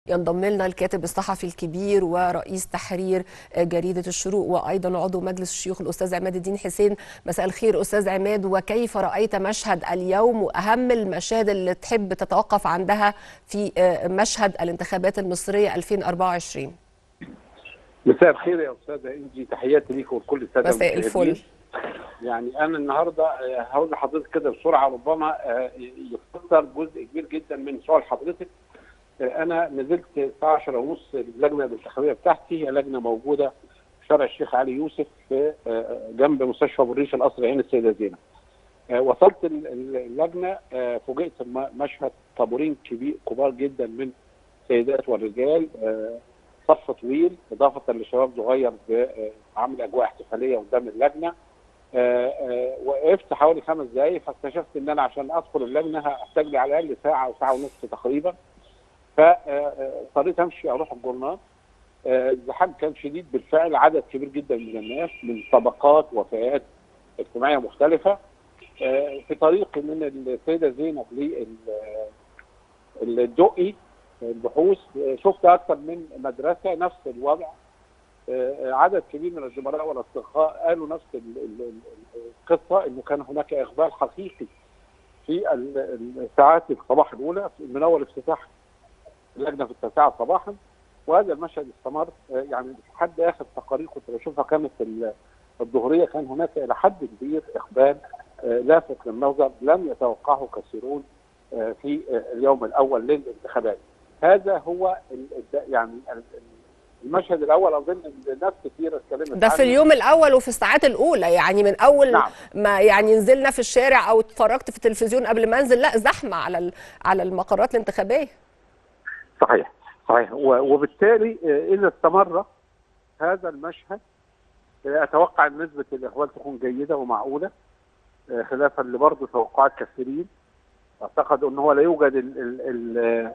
ينضم لنا الكاتب الصحفي الكبير ورئيس تحرير جريدة الشروق وأيضا عضو مجلس الشيوخ الأستاذ عماد الدين حسين مساء الخير أستاذ عماد وكيف رأيت مشهد اليوم وأهم المشاهد اللي تحب تتوقف عندها في مشهد الانتخابات المصرية 2024 مساء الخير يا أستاذة إنجي تحياتي ليك ولكل السادة مساء الفل يعني أنا النهاردة هقول لحضرتك كده بسرعة ربما يفسر جزء كبير جدا من سؤال حضرتك انا نزلت الساعه 10 ونص اللجنه الانتخابيه بتاعتي هي لجنه موجوده في شارع الشيخ علي يوسف في جنب مستشفى بالريش القصر عين السيده زينب. وصلت اللجنه فوجئت مشهد طابورين كبير كبار جدا من السيدات والرجال صف طويل اضافه لشباب صغير عامل اجواء احتفاليه قدام اللجنه. وقفت حوالي خمس دقائق فاكتشفت ان انا عشان ادخل اللجنه هحتاج لي على الاقل ساعه او ساعه ونصف تقريبا. فاضطريت امشي اروح الجورنال الزحام كان شديد بالفعل عدد كبير جدا من الناس من طبقات وفئات اجتماعيه مختلفه في طريقي من السيده زينب للدقي البحوث شفت اكثر من مدرسه نفس الوضع عدد كبير من الزملاء والاصدقاء قالوا نفس القصه انه كان هناك اقبال حقيقي في الساعات الصباح الاولى من اول افتتاح اللجنه في التاسعه صباحا وهذا المشهد استمر يعني لحد اخر تقارير كنت بشوفها كانت الظهريه كان هناك الى حد كبير اقبال لافت للنظر لم يتوقعه كثيرون في اليوم الاول للانتخابات. هذا هو يعني المشهد الاول اظن ناس كثير اتكلمت ده في اليوم الاول وفي الساعات الاولى يعني من اول نعم. ما يعني نزلنا في الشارع او اتفرجت في التلفزيون قبل ما انزل لا زحمه على على المقرات الانتخابيه صحيح صحيح وبالتالي اذا استمر هذا المشهد اتوقع ان نسبه الاقبال تكون جيده ومعقوله خلافا لبرضه توقعات كثيرين اعتقد ان هو لا يوجد ال ال ال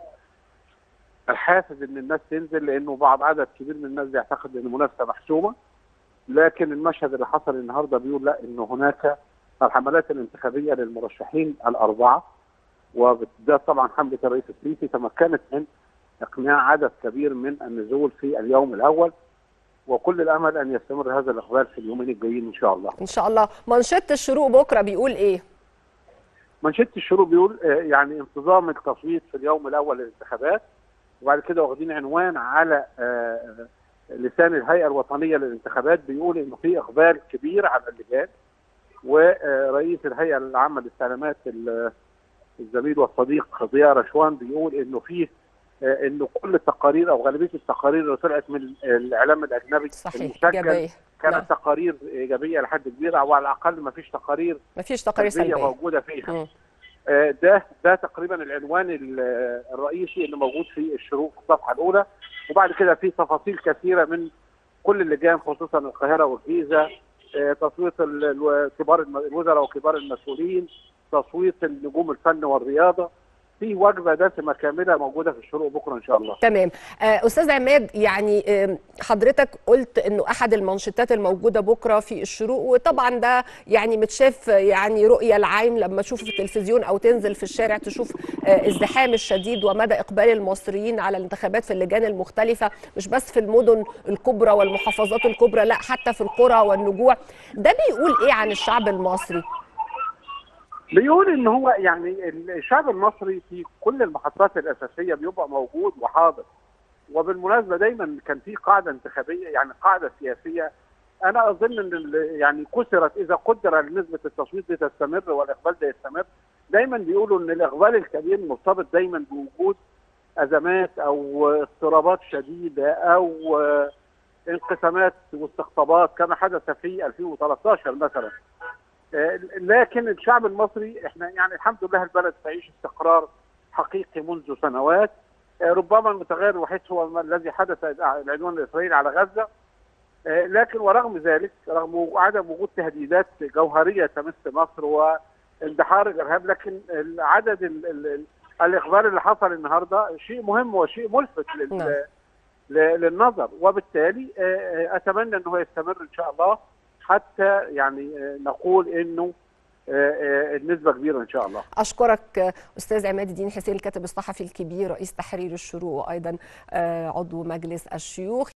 الحافز ان الناس تنزل لانه بعض عدد كبير من الناس بيعتقد ان المنافسه محسومه لكن المشهد اللي حصل النهارده بيقول لا ان هناك الحملات الانتخابيه للمرشحين الاربعه وده طبعا حمله الرئيس السيسي تمكنت من اقناع عدد كبير من النزول في اليوم الاول وكل الامل ان يستمر هذا الاقبال في اليومين الجايين ان شاء الله. ان شاء الله، منشط الشروق بكره بيقول ايه؟ منشط الشروق بيقول يعني انتظام التصويت في اليوم الاول للانتخابات وبعد كده واخدين عنوان على لسان الهيئه الوطنيه للانتخابات بيقول انه في اقبال كبير على اللجان ورئيس الهيئه العامه للاستعلامات الزميل والصديق ضياء رشوان بيقول انه فيه انه كل التقارير او غالبيه التقارير اللي طلعت من الاعلام الاجنبي صحيح المسجل إيجابية. كانت نعم. تقارير ايجابيه لحد كبير او على الاقل ما فيش تقارير ما فيش تقارير سلبيه سلبيه موجوده فيها مم. آه، ده ده تقريبا العنوان ال- الرئيسي اللي موجود في الشروق في الصفحه الاولى وبعد كده في تفاصيل كثيره من كل اللجان خصوصا القاهره والجيزه آه، تصويت ال- ال- كبار الم- الوزراء وكبار المسؤولين تصويت النجوم الفن والرياضه في وجبه دسمه كامله موجوده في الشروق بكره ان شاء الله تمام آه، استاذ عماد يعني آم، حضرتك قلت انه احد المنشطات الموجوده بكره في الشروق وطبعا ده يعني متشاف يعني رؤيه العين لما تشوف في التلفزيون او تنزل في الشارع تشوف آه، ازدحام الشديد ومدى اقبال المصريين على الانتخابات في اللجان المختلفه مش بس في المدن الكبرى والمحافظات الكبرى لا حتى في القرى والنجوع ده بيقول ايه عن الشعب المصري بيقول ان هو يعني الشعب المصري في كل المحطات الاساسيه بيبقى موجود وحاضر وبالمناسبه دايما كان في قاعده انتخابيه يعني قاعده سياسيه انا اظن ان ال- يعني كسرت اذا قدر نسبه التصويت دي تستمر والاقبال ده يستمر دايما بيقولوا ان الاقبال الكبير مرتبط دايما بوجود ازمات او اضطرابات شديده او انقسامات واستقطابات كما حدث في 2013 مثلا آه، لكن الشعب المصري احنا يعني الحمد لله البلد تعيش استقرار حقيقي منذ سنوات آه، ربما المتغير الوحيد هو ما الذي حدث العدوان الاسرائيلي على غزه آه، لكن ورغم ذلك رغم عدم وجود تهديدات جوهريه تمس مصر واندحار الارهاب لكن عدد ال ال الاقبال اللي حصل النهارده شيء مهم وشيء ملفت لل نعم. ل- للنظر وبالتالي آه، آه، اتمنى انه يستمر ان شاء الله حتى يعني آه، نقول انه النسبه كبيره ان شاء الله اشكرك استاذ عماد الدين حسين الكاتب الصحفي الكبير رئيس تحرير الشروق وايضا عضو مجلس الشيوخ